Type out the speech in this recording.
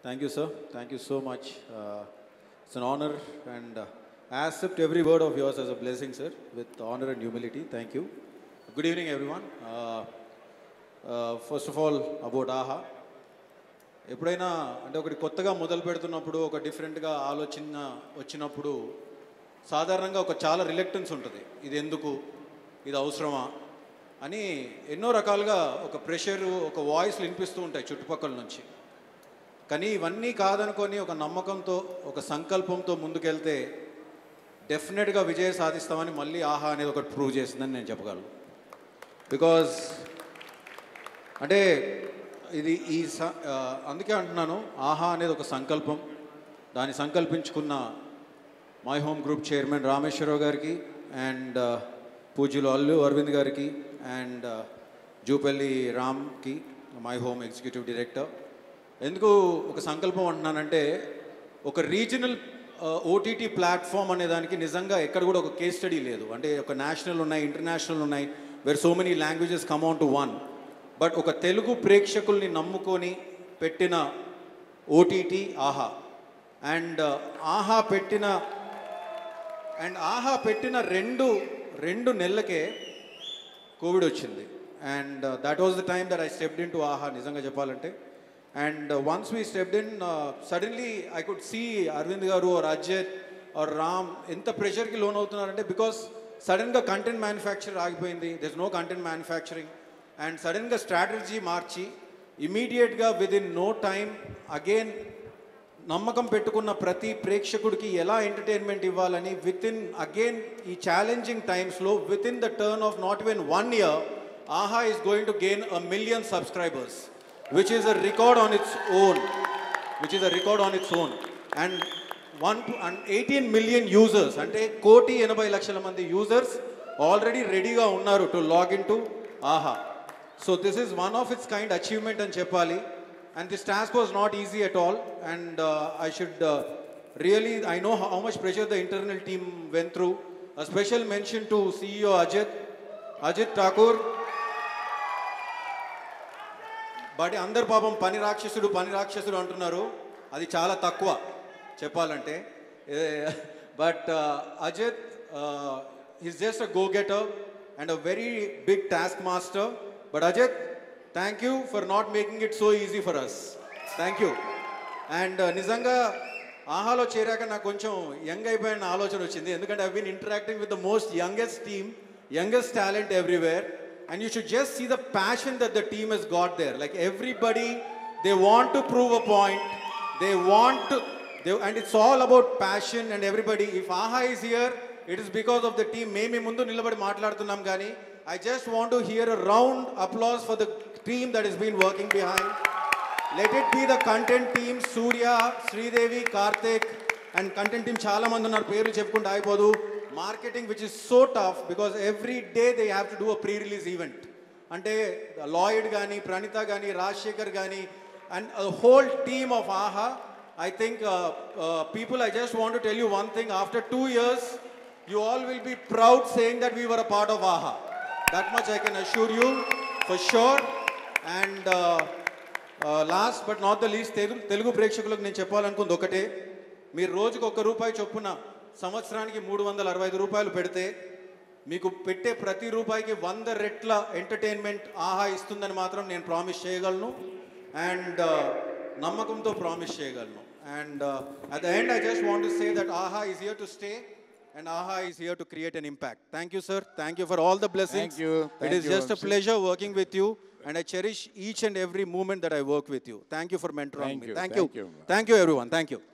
Thank you, sir. Thank you so much. Uh, it's an honor, and uh, I accept every word of yours as a blessing, sir, with honor and humility. Thank you. Good evening, everyone. Uh, uh, first of all, about AHA. ఎప్పుడైనా అంటే ఒకటి కొత్తగా మొదలు పెడుతున్నప్పుడు ఒక డిఫరెంట్గా ఆలోచన వచ్చినప్పుడు సాధారణంగా ఒక చాలా రిలెక్టెన్స్ ఉంటుంది ఇది ఎందుకు ఇది అవసరమా అని ఎన్నో రకాలుగా ఒక ప్రెషర్ ఒక వాయిస్ వినిపిస్తూ ఉంటాయి చుట్టుపక్కల నుంచి కానీ ఇవన్నీ కాదనుకొని ఒక నమ్మకంతో ఒక సంకల్పంతో ముందుకెళ్తే డెఫినెట్గా విజయం సాధిస్తామని మళ్ళీ ఆహా అనేది ఒకటి ప్రూవ్ చేసిందని నేను చెప్పగలను బికాజ్ అంటే ఇది ఈ స ఆ, అందుకే అంటున్నాను ఆహా అనేది ఒక సంకల్పం దాన్ని సంకల్పించుకున్న my home group chairman Rameswar Rao గారికి అండ్ పూజ్యులు అల్లు అరవింద్ గారికి అండ్ జూపల్లి రామ్కి మై హోమ్ ఎగ్జిక్యూటివ్ డైరెక్టర్ ఎందుకు ఒక సంకల్పం అంటున్నానంటే ఒక రీజనల్ ఓటీటీ ప్లాట్ఫామ్ అనే దానికి నిజంగా ఎక్కడ కూడా ఒక కేస్ స్టడీ లేదు అంటే ఒక నేషనల్ ఉన్నాయి ఇంటర్నేషనల్ ఉన్నాయి where so many languages come on to one but ఒక తెలుగు ప్రేక్షకుల్ని నమ్ముకొని పెట్టిన ఓటీటీ ఆహా అండ్ ఆహా పెట్టిన అండ్ ఆహా పెట్టిన రెండు రెండు నెలలకే కోవిడ్ వచ్చింది and that was the time that I stepped in to Aha నిజంగా చెప్పాలంటే and once we stepped in suddenly I could see Aravind గారు ఆర్ అజయ్ ఆర్ రామ్ ఎంత ప్రెషర్కి లోన్ అవుతున్నారంటే బికాస్ సడన్గా కంటెంట్ మ్యానుఫ్యాక్చర్ ఆగిపోయింది there's no content manufacturing and సడన్గా స్ట్రాటజీ మార్చి ఇమీడియట్గా with in no time again నమ్మకం పెట్టుకున్న ప్రతి ప్రేక్షకుడికి ఎలా ఎంటర్టైన్మెంట్ ఇవ్వాలని విత్ ఇన్ అగైన్ ఈ ఛాలెంజింగ్ టైమ్స్లో within the turn of not even one year Aha is going to gain a million subscribers which is a record on its own which is a record on its own and one and eighteen million users అంటే కోటి ఎనభై లక్షల మంది users already రెడీగా ఉన్నారు to login to Aha so this is one of its kind achievement అని చెప్పాలి and this task was not easy at all and uh, i should uh, really i know how, how much pressure the internal team went through a special mention to ceo ajit ajit thakur but అందరు పాపం పని రాక్షసుడు పని రాక్షసుడు అంటున్నారు అది చాలా తక్కువ చెప్పాలంటే but Ajit is just a go getter and a very big task master but Ajit thank you for not making it so easy for us thank you and నిజంగా ఆహాలో చేరాక నాకు కొంచెం యంగ్ అయిపోయిన ఆలోచన వచ్చింది ఎందుకంటే I been interacting with the most youngest team youngest talent everywhere and you should just see the passion that the team has got there like everybody they want to prove a point they want to they, and it's all about passion and everybody if aha is here it is because of the team మేమే ముందు నిలబడి మాట్లాడుతున్నాం కానీ i just want to hear a round applause for the team that has been working behind let it be the content team Surya Sridevi Karthik and content team చాలా మంది ఉన్నారు పేర్లు చెప్పుకుంటూ అయిపోదు marketing which is so tough because every day they have to do a pre release event అంటే Lloyd కానీ ప్రణిత కానీ రాజశేఖర్ కానీ and whole team of Aha I think people I just want to tell you one thing after two years you all will be proud saying that we were a part of ఆహా that much I can assure you for sure and last but not the least Telugu Telugu ప్రేక్షకులకు నేను చెప్పాలనుకుంది ఒకటే మీరు రోజుకు ఒక్క రూపాయి చొప్పున సంవత్సరానికి మూడు వందల అరవై ఐదు రూపాయలు పెడితే మీకు పెట్టే ప్రతి రూపాయికి వంద రెట్ల ఎంటర్టైన్మెంట్ ఆహా ఇస్తుందని మాత్రం నేను ప్రామిస్ చేయగలను అండ్ నమ్మకంతో ప్రామిస్ చేయగలను and at the end I just want to say that Aha is here to stay and Aha is here to create an impact thank you sir thank you for all the blessings Thank you. It Thank is you, just a Abhishek. pleasure working with you and I cherish each and every moment that I work with you. Thank you for mentoring Thank me. you, Thank thank you. you. Thank you everyone. Thank you.